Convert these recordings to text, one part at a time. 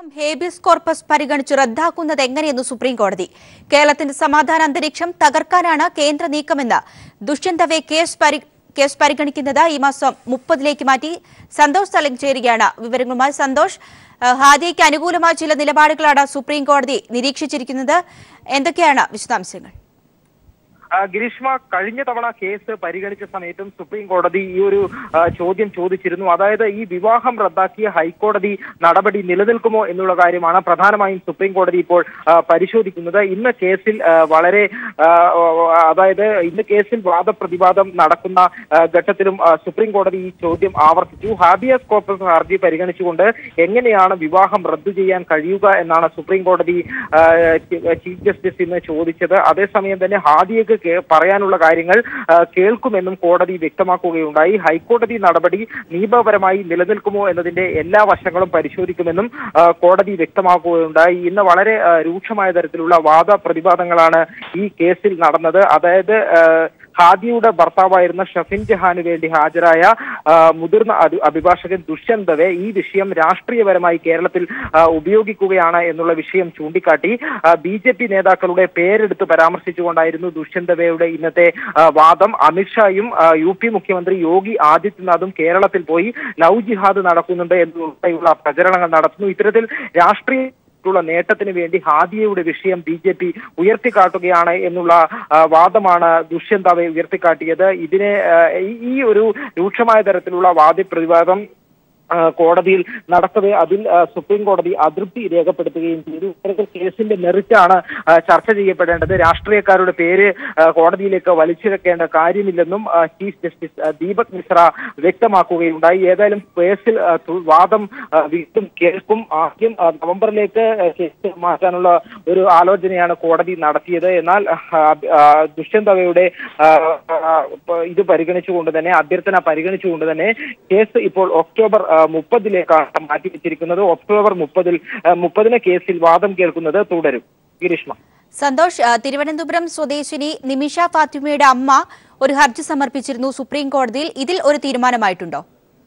habeas corpus പരിഗണിച്ചു റദ്ദാക്കുന്നത് എങ്ങനെയെന്ന് supreme കോടതി കേരളത്തിന്റെ സമാധാന അന്തരീക്ഷം തകർക്കാനാണ് കേന്ദ്ര നീക്കമെന്ന് ദുഷ്യന്തവെ കേസ് പരി കേസ് പരിഗണിക്കുന്നത് ഈ മാസം മുപ്പതിലേക്ക് മാറ്റി സന്തോഷ് സലിംഗ് ചേരുകയാണ് വിവരങ്ങളുമായി സന്തോഷ് ഏഹ്, ഹാദിയയ്ക്ക് അനുകൂലമായ ചില നിലപാടുകളാണ് സുപ്രീം കോടതി നിരീക്ഷിച്ചിരിക്കുന്നത് എന്തൊക്കെയാണ് വിശദാംശങ്ങൾ ആ, ഗിരീഷ്മ കഴിഞ്ഞ തവണ കേസ് പരിഗണിച്ച സമയത്തും സുപ്രീം കോടതി ഈ ഒരു ആ, ചോദ്യം ചോദിച്ചിരുന്നു അതായത് ഈ വിവാഹം റദ്ദാക്കിയ ഹൈക്കോടതി നടപടി നിലനിൽക്കുമോ എന്നുള്ള കാര്യമാണ് പ്രധാനമായും സുപ്രീം കോടതി ഇപ്പോൾ ആ, പരിശോധിക്കുന്നത് ഇന്ന് കേസിൽ ആ, വളരെ ആ, അതായത് ഇന്ന് കേസിൽ വാദപ്രതിവാദം നടക്കുന്ന ആ, ഘട്ടത്തിലും ആ, സുപ്രീം കോടതി ഈ ചോദ്യം ആവർത്തിച്ചു ഹാബിയസ് കോർപ്പസ് ഹർജി പരിഗണിച്ചുകൊണ്ട് എങ്ങനെയാണ് വിവാഹം റദ്ദു ചെയ്യാൻ കഴിയുക എന്നാണ് സുപ്രീം കോടതി ആ, ചീഫ് ജസ്റ്റിസ് ഇന്ന് ചോദിച്ചത് അതേസമയം തന്നെ ഹാദിയക്ക് കേ- പറയാനുള്ള കാര്യങ്ങൾ ആ, കേൾക്കുമെന്നും കോടതി വ്യക്തമാക്കുകയുണ്ടായി ഹൈക്കോടതി നടപടി നിയമപരമായി നിലനിൽക്കുമോ എന്നതിന്റെ എല്ലാ വശങ്ങളും പരിശോധിക്കുമെന്നും ആ, കോടതി വ്യക്തമാക്കുകയുണ്ടായി ഇന്ന് വളരെ ആ, രൂക്ഷമായ തരത്തിലുള്ള വാദ പ്രതിവാദങ്ങളാണ് ഈ കേസിൽ നടന്നത് അതായത് ആ, ഹാദിയുടെ ഭർത്താവായിരുന്ന ഷഫിൻ ജഹാന് വേണ്ടി ഹാജരായ ആ, മുതിർന്ന അഭി- അഭിഭാഷകൻ ദുഷ്യന്തവെ ഈ വിഷയം രാഷ്ട്രീയപരമായി കേരളത്തിൽ ആ, ഉപയോഗിക്കുകയാണ് എന്നുള്ള വിഷയം ചൂണ്ടിക്കാട്ടി ബി ജെ പി നേതാക്കളുടെ പേരെടുത്ത് പരാമർശിച്ചുകൊണ്ടായിരുന്നു ദുഷ്യന്തവയുടെ ഇന്നത്തെ ആ, വാദം അമിത്ഷായും ആ, യു പി മുഖ്യമന്ത്രി യോഗി ആദിത്യനാഥും കേരളത്തിൽ പോയി ലവ് ജിഹാദ് നടക്കുന്നുണ്ട് എന്നുള്ള പ്രചരണങ്ങൾ നടത്തുന്നു ഇത്തരത്തിൽ രാഷ്ട്രീയ ുള്ള നേട്ടത്തിന് വേണ്ടി ഹാദിയയുടെ വിഷയം ബി ജെ പി ഉയർത്തിക്കാട്ടുകയാണ് എന്നുള്ള ആ, വാദമാണ് ദുഷ്യന്തവെ ഉയർത്തിക്കാട്ടിയത് ഇതിനെ ആ, ഈ- ഈ ഒരു രൂക്ഷമായ തരത്തിലുള്ള വാദപ്രതിവാദം ആ, കോടതിയിൽ നടത്തവേ അതിൽ ആ, സുപ്രീം കോടതി അതൃപ്തി രേഖപ്പെടുത്തുകയും ചെയ്തു ഇത്തരത്തിൽ കേസിന്റെ മെറിറ്റാണ് ആ, ചർച്ച ചെയ്യപ്പെടേണ്ടത് രാഷ്ട്രീയക്കാരുടെ പേര് ആ, കോടതിയിലേക്ക് വലിച്ചിഴക്കേണ്ട കാര്യമില്ലെന്നും ആ, ചീഫ് ജസ്റ്റിസ് ആ, ദീപക് മിശ്ര വ്യക്തമാക്കുകയുണ്ടായി ഏതായാലും കേസിൽ ആ, തു- വാദം ആ, വീണ്ടും കേൾക്കും ആദ്യം ആ, നവംബറിലേക്ക് ആ, കേസ് മാറ്റാനുള്ള ഒരു ആലോചനയാണ് കോടതി നടത്തിയത് എന്നാൽ ആ, ആ, ദുഷ്യന്തവയുടെ ആ, ആ, ഇത് പരിഗണിച്ചുകൊണ്ട് തന്നെ അഭ്യർത്ഥന പരിഗണിച്ചുകൊണ്ട് തന്നെ കേസ് ഇപ്പോൾ ഒക്ടോബർ ആ, മുപ്പതിലേക്കാണ് മാറ്റിവെച്ചിരിക്കുന്നത് ഒക്ടോബർ മുപ്പതിൽ ആ, മുപ്പതിന് കേസിൽ വാദം കേൾക്കുന്നത് തുടരും ഗിരീഷ്മ സന്തോഷ് ആ, തിരുവനന്തപുരം സ്വദേശിനി നിമിഷ ഫാത്തിമയുടെ അമ്മ ഒരു ഹർജി സമർപ്പിച്ചിരുന്നു സുപ്രീം കോടതിയിൽ ഇതിൽ ഒരു തീരുമാനമായിട്ടുണ്ടോ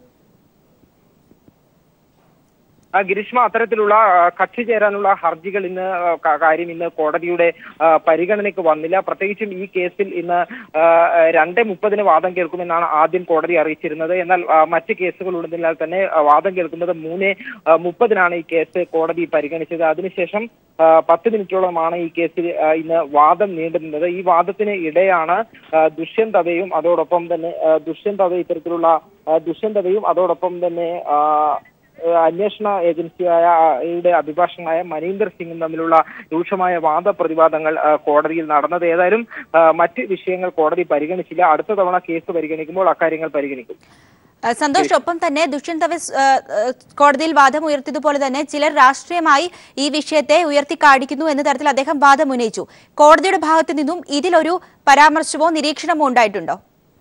ആ, ഗിരീഷ്മ അത്തരത്തിലുള്ള ആ, കക്ഷി ചേരാനുള്ള ഹർജികൾ ഇന്ന് ആ, ക- കാര്യം ഇന്ന് കോടതിയുടെ ആ, പരിഗണനയ്ക്ക് വന്നില്ല പ്രത്യേകിച്ചും ഈ കേസിൽ ഇന്ന് ആ, രണ്ട് മുപ്പതിന് വാദം കേൾക്കുമെന്നാണ് ആദ്യം കോടതി അറിയിച്ചിരുന്നത് എന്നാൽ ആ, മറ്റ് കേസുകൾ ഉള്ളതിനാൽ തന്നെ ആ, വാദം കേൾക്കുന്നത് മൂന്ന് ആ, മുപ്പതിനാണ് ഈ കേസ് കോടതി പരിഗണിച്ചത് അതിനുശേഷം ആ, പത്ത് മിനിറ്റോളമാണ് ഈ കേസിൽ ആ, ഇന്ന് വാദം നീണ്ടുനിന്നത് ഈ വാദത്തിന് ഇടെയാണ് ആ, ദുഷ്യന്തവയും അതോടൊപ്പം തന്നെ ആ, ദുഷ്യന്തവ ഇത്തരത്തിലുള്ള ആ, ദുഷ്യന്തവയും അതോടൊപ്പം തന്നെ ആ, ഏഹ് അന്വേഷണ ഏജൻസിയായ ആ, യുടെ അഭിഭാഷകനായ മനീന്ദർ സിംഗും തമ്മിലുള്ള രൂക്ഷമായ വാദപ്രതിവാദങ്ങൾ ആ, കോടതിയിൽ നടന്നത് ഏതായാലും ആ, മറ്റ് വിഷയങ്ങൾ കോടതി പരിഗണിച്ചില്ല അടുത്ത തവണ കേസ് പരിഗണിക്കുമ്പോൾ അക്കാര്യങ്ങൾ പരിഗണിക്കും ആ, സന്തോഷ് ഒപ്പം തന്നെ ദുഷ്യന്ത് ദവെ സ്- ആ, ആ, കോടതിയിൽ വാദം ഉയർത്തിയതുപോലെ തന്നെ ചിലർ രാഷ്ട്രീയമായി ഈ വിഷയത്തെ ഉയർത്തി കാണിക്കുന്നു എന്ന തരത്തിൽ അദ്ദേഹം വാദം ഉന്നയിച്ചു കോടതിയുടെ ഭാഗത്തു നിന്നും ഇതിലൊരു പരാമർശമോ നിരീക്ഷണമോ ഉണ്ടായിട്ടുണ്ടോ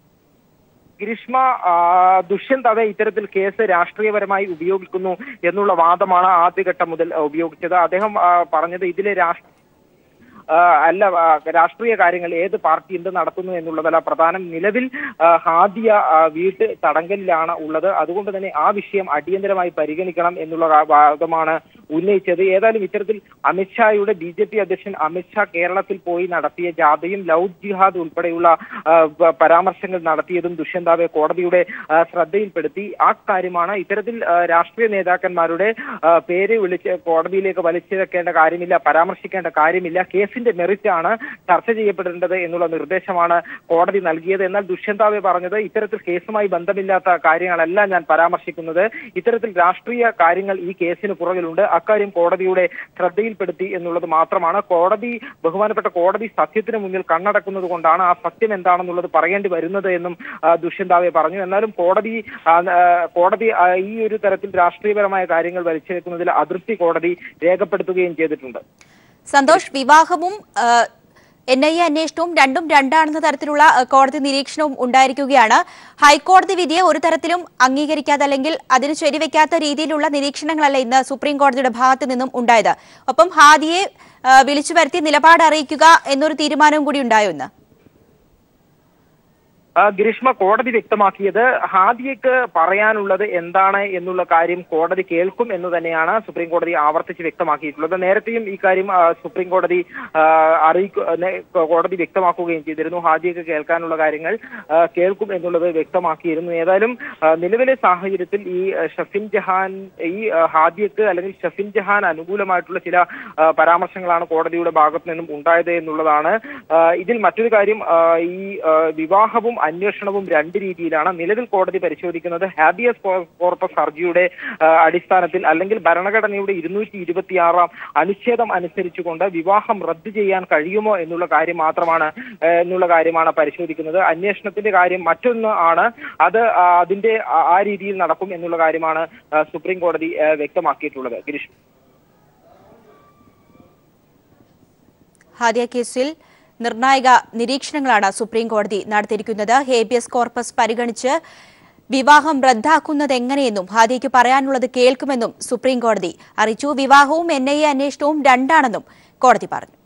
ഗ്രീഷ്മ ആ, ദുഷ്യന്ത് അവ ഇത്തരത്തിൽ കേസ് രാഷ്ട്രീയപരമായി ഉപയോഗിക്കുന്നു എന്നുള്ള വാദമാണ് ആദ്യഘട്ടം മുതൽ ആ, ഉപയോഗിച്ചത് അദ്ദേഹം ആ, പറഞ്ഞത് ഇതിലെ രാഷ്ട്രീയ ആ, അല്ല ആ, രാഷ്ട്രീയ കാര്യങ്ങൾ ഏത് പാർട്ടി എന്ത് നടത്തുന്നു എന്നുള്ളതല്ല പ്രധാനം നിലവിൽ ആ, ഹാദിയ ആ, വീട്ട് തടങ്കലിലാണ് ഉള്ളത് അതുകൊണ്ട് തന്നെ ആ വിഷയം അടിയന്തരമായി പരിഗണിക്കണം എന്നുള്ള വാ- വാദമാണ് ഉന്നയിച്ചത് ഏതായാലും ഇത്തരത്തിൽ അമിത്ഷായുടെ ബി ജെ പി അധ്യക്ഷൻ അമിത്ഷാ കേരളത്തിൽ പോയി നടത്തിയ ജാഥയും ലവ് ജിഹാദ് ഉൾപ്പെടെയുള്ള ആ, പ- പരാമർശങ്ങൾ നടത്തിയതും ദുഷ്യന്താവെ കോടതിയുടെ ആ, ശ്രദ്ധയിൽപ്പെടുത്തി ആ കാര്യമാണ് ഇത്തരത്തിൽ ആ, രാഷ്ട്രീയ നേതാക്കന്മാരുടെ ആ, പേര് വിളിച്ച് കോടതിയിലേക്ക് വലിച്ചിഴക്കേണ്ട കാര്യമില്ല പരാമർശിക്കേണ്ട കാര്യമില്ല കേസിന്റെ മെറിറ്റ് ആണ് ചർച്ച ചെയ്യപ്പെടേണ്ടത് എന്നുള്ള നിർദ്ദേശമാണ് കോടതി നൽകിയത് എന്നാൽ ദുഷ്യന്താവെ പറഞ്ഞത് ഇത്തരത്തിൽ കേസുമായി ബന്ധമില്ലാത്ത കാര്യങ്ങളല്ല ഞാൻ പരാമർശിക്കുന്നത് ഇത്തരത്തിൽ രാഷ്ട്രീയ കാര്യങ്ങൾ ഈ കേസിന് പുറകിലുണ്ട് അക്കാര്യം കോടതിയുടെ ശ്രദ്ധയിൽപ്പെടുത്തി എന്നുള്ളത് മാത്രമാണ് കോടതി ബഹുമാനപ്പെട്ട കോടതി സത്യത്തിന് മുന്നിൽ കണ്ണടക്കുന്നത് കൊണ്ടാണ് ആ സത്യം എന്താണെന്നുള്ളത് പറയേണ്ടി വരുന്നത് എന്നും ആ, ദുഷ്യന്താവെ പറഞ്ഞു എന്നാലും കോടതി ആ, ആ, കോടതി ആ, ഈ ഒരു തരത്തിൽ രാഷ്ട്രീയപരമായ കാര്യങ്ങൾ വലിച്ചെടുക്കുന്നതിൽ അതൃപ്തി കോടതി രേഖപ്പെടുത്തുകയും ചെയ്തിട്ടുണ്ട് സന്തോഷ് വിവാഹവും എൻ ഐ എ അന്വേഷണവും രണ്ടും രണ്ടാണെന്ന തരത്തിലുള്ള ആ, കോടതി നിരീക്ഷണവും ഉണ്ടായിരിക്കുകയാണ് ഹൈക്കോടതി വിധിയെ ഒരു തരത്തിലും അംഗീകരിക്കാതെ അല്ലെങ്കിൽ അതിന് ശരിവെക്കാത്ത രീതിയിലുള്ള നിരീക്ഷണങ്ങളല്ല ഇന്ന് സുപ്രീം കോടതിയുടെ ഭാഗത്തു നിന്നും ഉണ്ടായത് ഒപ്പം ഹാദിയെ ആ, വിളിച്ചു വരുത്തി നിലപാട് അറിയിക്കുക എന്നൊരു തീരുമാനവും കൂടി ഉണ്ടായോ ഇന്ന് ആ, ഗ്രീഷ്മ കോടതി വ്യക്തമാക്കിയത് ഹാദിയക്ക് പറയാനുള്ളത് എന്താണ് എന്നുള്ള കാര്യം കോടതി കേൾക്കും എന്ന് തന്നെയാണ് സുപ്രീം കോടതി ആവർത്തിച്ച് വ്യക്തമാക്കിയിട്ടുള്ളത് നേരത്തെയും ഈ കാര്യം ആ, സുപ്രീം കോടതി ആ, അറിയിക്കു നേ- കോടതി വ്യക്തമാക്കുകയും ചെയ്തിരുന്നു ഹാദിയക്ക് കേൾക്കാനുള്ള കാര്യങ്ങൾ ആ, കേൾക്കും എന്നുള്ളത് വ്യക്തമാക്കിയിരുന്നു ഏതായാലും ആ, നിലവിലെ സാഹചര്യത്തിൽ ഈ ആ, ഷഫിൻ ജഹാൻ ഈ ആ, ഹാദിയക്ക് അല്ലെങ്കിൽ ഷഫിൻ ജഹാൻ അനുകൂലമായിട്ടുള്ള ചില ആ, പരാമർശങ്ങളാണ് കോടതിയുടെ ഭാഗത്തു നിന്നും ഉണ്ടായത് എന്നുള്ളതാണ് ആ, ഇതിൽ മറ്റൊരു കാര്യം ആ, ഈ ആ, വിവാഹവും അന്വേഷണവും രണ്ട് രീതിയിലാണ് നിലവിൽ കോടതി പരിശോധിക്കുന്നത് ഹാബിയസ് കോർപ്പസ് ഹർജിയുടെ ആ, അടിസ്ഥാനത്തിൽ അല്ലെങ്കിൽ ഭരണഘടനയുടെ ഇരുന്നൂറ്റി ഇരുപത്തിയാറാം അനുച്ഛേദം അനുസരിച്ചുകൊണ്ട് വിവാഹം റദ്ദു ചെയ്യാൻ കഴിയുമോ എന്നുള്ള കാര്യം മാത്രമാണ് ആ, എന്നുള്ള കാര്യമാണ് പരിശോധിക്കുന്നത് അന്വേഷണത്തിന്റെ കാര്യം മറ്റൊന്ന് ആണ് അത് ആ, അതിന്റെ ആ- ആ രീതിയിൽ നടക്കും എന്നുള്ള കാര്യമാണ് ആ, സുപ്രീം കോടതി ആ, വ്യക്തമാക്കിയിട്ടുള്ളത് ഗിരീഷ് ഹാദിയ കേസിൽ നിർണായക നിരീക്ഷണങ്ങളാണ് സുപ്രീം കോടതി നടത്തിയിരിക്കുന്നത് ഹേബിയസ് കോർപ്പസ് പരിഗണിച്ച് വിവാഹം റദ്ദാക്കുന്നത് എങ്ങനെയെന്നും ഹാദിയയ്ക്ക് പറയാനുള്ളത് കേൾക്കുമെന്നും സുപ്രീം കോടതി അറിയിച്ചു വിവാഹവും എൻ ഐ എ അന്വേഷണവും രണ്ടാണെന്നും കോടതി പറഞ്ഞു